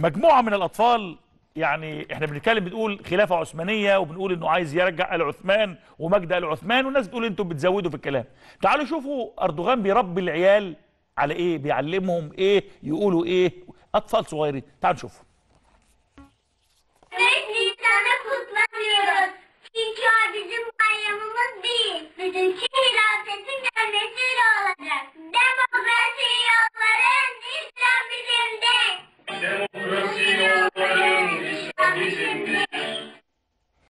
مجموعه من الاطفال يعني احنا بنتكلم بنقول خلافه عثمانيه وبنقول انه عايز يرجع ال عثمان ومجد ال عثمان والناس بتقول انتوا بتزودوا في الكلام تعالوا شوفوا اردوغان بيربي العيال على ايه بيعلمهم ايه يقولوا ايه اطفال صغيرين تعالوا نشوفوا